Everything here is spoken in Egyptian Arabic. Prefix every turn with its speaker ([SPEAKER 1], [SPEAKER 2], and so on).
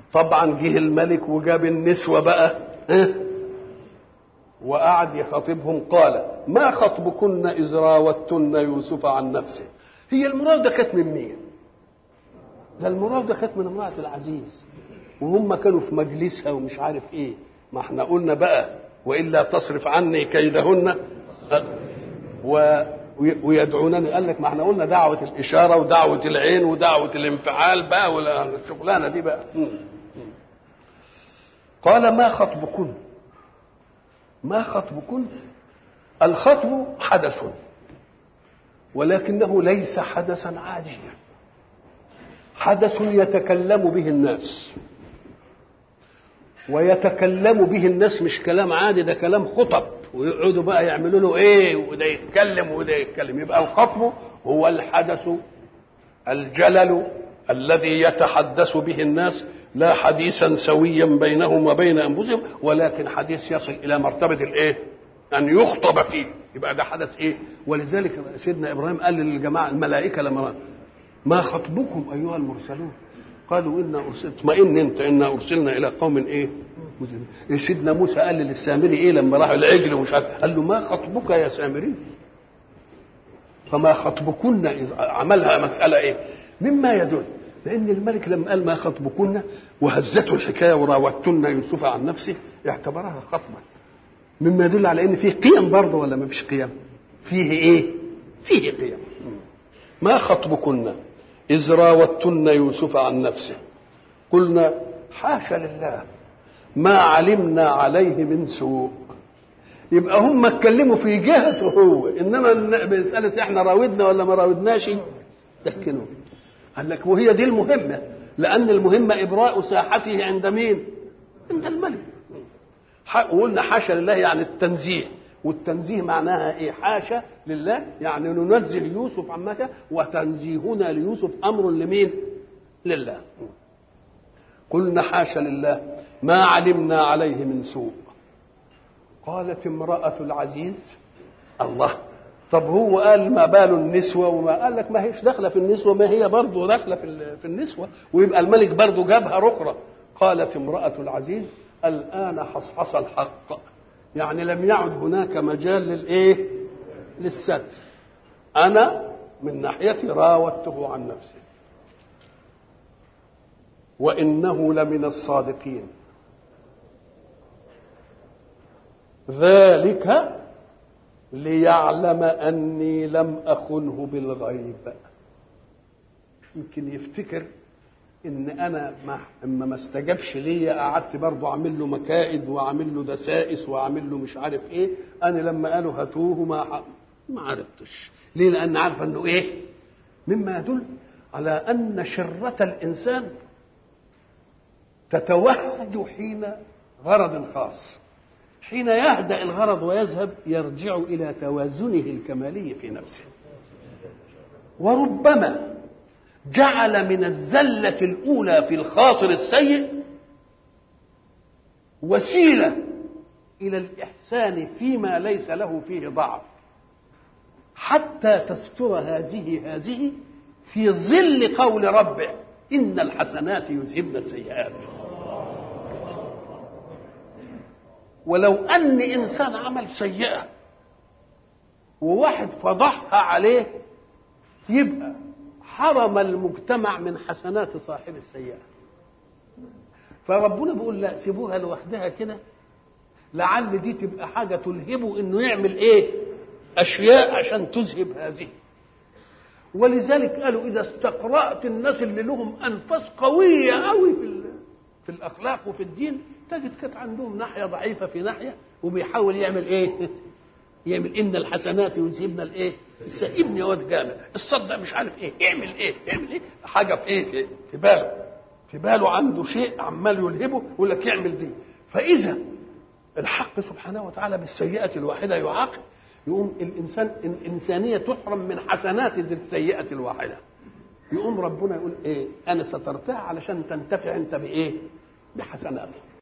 [SPEAKER 1] طبعا جه الملك وجاب النسوة بقى ها وقعد يخاطبهم قال ما خطبكن إذ راوتن يوسف عن نفسه هي المراودة كانت من مين ده المراودة كانت من امرأة العزيز وهم كانوا في مجلسها ومش عارف ايه ما احنا قلنا بقى والا تصرف عني كيدهن و ويدعونني قال لك ما احنا قلنا دعوة الإشارة ودعوة العين ودعوة الانفعال بقى ولا الشغلانة دي بقى م. م. قال ما خطبكن ما خطبكن الخطب حدث ولكنه ليس حدثا عاديا حدث يتكلم به الناس ويتكلم به الناس مش كلام عادي ده كلام خطب ويقعدوا بقى يعملوا له ايه وده يتكلم وده يتكلم يبقى الخطب هو الحدث الجلل الذي يتحدث به الناس لا حديثا سويا بينهم وبين انفسهم ولكن حديث يصل الى مرتبه الايه؟ ان يخطب فيه يبقى ده حدث ايه؟ ولذلك سيدنا ابراهيم قال للجماعه الملائكه لما ما خطبكم ايها المرسلون؟ قالوا انا ارسلت اطمئن انت انا ارسلنا الى قوم ايه؟ مجرمين إيه سيدنا موسى قال للسامري ايه لما راح العجل ومش عارف قال له ما خطبك يا سامري؟ فما خطبكن اذ عملها مساله ايه؟ مما يدل لان الملك لما قال ما خطبكن وهزته الحكايه وراوتن يوسف عن نفسه اعتبرها خطبا مما يدل على ان فيه قيم برضه ولا ما فيش قيم؟ فيه ايه؟ فيه قيم ما خطبكن إذ راوتن يوسف عن نفسه قلنا حاشا لله ما علمنا عليه من سوء يبقى هم اتكلموا في جهته هو انما مساله احنا راودنا ولا ما راودناش تحكنوا قال لك وهي دي المهمه لان المهمه ابراء ساحته عند مين عند الملك وقلنا حاشا لله يعني التنزيه والتنزيه معناها ايه حاشا لله يعني ننزه يوسف عما شاء وتنزيهنا ليوسف امر لمين لله قلنا حاشا لله ما علمنا عليه من سوء قالت امرأة العزيز الله طب هو قال ما بال النسوة وما قال لك ما هيش داخلة في النسوة ما هي برضه داخلة في, في النسوة ويبقى الملك برضه جابها رقرة قالت امرأة العزيز الآن حصحص الحق يعني لم يعد هناك مجال للايه للستر انا من ناحيتي راودته عن نفسه وانه لمن الصادقين ذلك ليعلم اني لم اخنه بالغيب يمكن يفتكر ان انا ما اما ما استجابش ليا قعدت برضه اعمل له مكائد واعمل له دسائس واعمل له مش عارف ايه انا لما قالوا هاتوه ما ما عرفتش ليه لان عارفه انه ايه مما يدل على ان شره الانسان تتوهج حين غرض خاص حين يهدا الغرض ويذهب يرجع الى توازنه الكمالي في نفسه وربما جعل من الزلة الأولى في الخاطر السيء وسيلة إلى الإحسان فيما ليس له فيه ضعف حتى تستر هذه هذه في ظل قول ربه إن الحسنات يذهبن السيئات ولو أن إنسان عمل سيئة وواحد فضحها عليه يبقى حرم المجتمع من حسنات صاحب السيئة فربنا بيقول لا سيبوها لوحدها كده لعل دي تبقى حاجة تلهبه انه يعمل ايه اشياء عشان تذهب هذه ولذلك قالوا اذا استقرأت الناس اللي لهم انفاس قوية قوي في في الاخلاق وفي الدين تجد كانت عندهم ناحية ضعيفة في ناحية وبيحاول يعمل ايه يعمل ان الحسنات يذهبن الايه ابني واد جامع الصدق مش عارف ايه اعمل ايه اعمل ايه حاجه في ايه في, في باله في باله عنده شيء عمال يلهبه يقول لك يعمل دي فاذا الحق سبحانه وتعالى بالسيئه الواحده يعاقب يقوم الانسان الانسانيه تحرم من حسنات السيئه الواحده يقوم ربنا يقول ايه انا سترتها علشان تنتفع انت بايه بحسناتك